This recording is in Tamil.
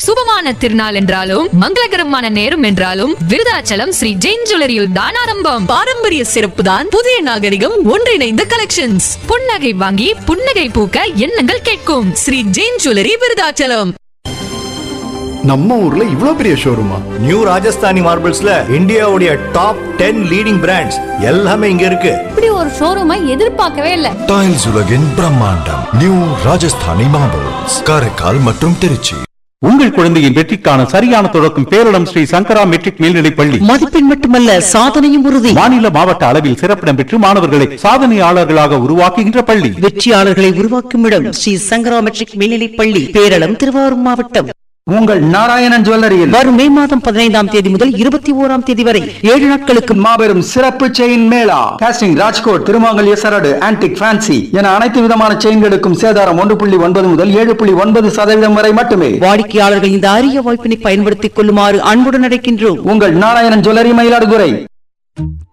சுபமான திருநாள் என்றாலும் மங்களகரமான நேரம் என்றாலும் விருதாச்சலம் ஸ்ரீ ஜெயின் ஜுவல்லரியில் தான் ஆரம்பம் பாரம்பரிய சிறப்பு தான் புதிய நாகரிகம் ஒன்றிணைந்த கலெக்ஷன்ஸ் புன்னகை வாங்கி புன்னகை பூக்க எண்ணங்கள் கேட்கும் ஸ்ரீ ஜெயின் ஜுவல்லரி விருதாச்சலம் நம்ம ஊர்ல இவ்ளோ பெரிய ஷோரூமா நியூ ராஜஸ்தானி மார்பிள்ஸ்ல இந்தியாவுடைய டாப் டென் லீடிங் பிராண்ட்ஸ் எல்லாமே இங்க இருக்கு இப்படி ஒரு ஷோரூமை எதிர்பார்க்கவே இல்ல டைல்ஸ் உலகின் பிரம்மாண்டம் நியூ ராஜஸ்தானி மார்பிள்ஸ் காரைக்கால் மற்றும் திருச்சி உங்கள் குழந்தையின் வெற்றிக்கான சரியான தொடக்கம் பேரிடம் ஸ்ரீ சங்கரா மெட்ரிக் மேல்நிலைப் பள்ளி மதிப்பெண் மட்டுமல்ல சாதனையும் உறுதி மாநில மாவட்ட அளவில் சிறப்பிடம் பெற்று மாணவர்களை சாதனையாளர்களாக உருவாக்குகின்ற பள்ளி வெற்றியாளர்களை உருவாக்கும் இடம் ஸ்ரீ சங்கரா மெட்ரிக் மேல்நிலைப் பள்ளி பேரளம் திருவாரூர் மாவட்டம் உங்கள் நாராயணன் ஜுவல்லரியில் வரும் மே மாதம் பதினைந்தாம் தேதி முதல் இருபத்தி ஓராம் தேதி வரை ஏழு நாட்களுக்கு மாபெரும் சிறப்பு செயின் மேளா காஸ்டிங் ராஜ்கோட் திருமாங்கல்ய சரடு ஆன்டிக் ஃபேன்சி என அனைத்து விதமான செயின்களுக்கும் சேதாரம் ஒன்று புள்ளி ஒன்பது முதல் ஏழு புள்ளி ஒன்பது சதவீதம் வரை மட்டுமே வாடிக்கையாளர்கள் இந்த அரிய வாய்ப்பினை பயன்படுத்திக் கொள்ளுமாறு அன்புடன் அழைக்கின்றோம் உங்கள் நாராயணன் ஜுவல்லரி மயிலாடுதுறை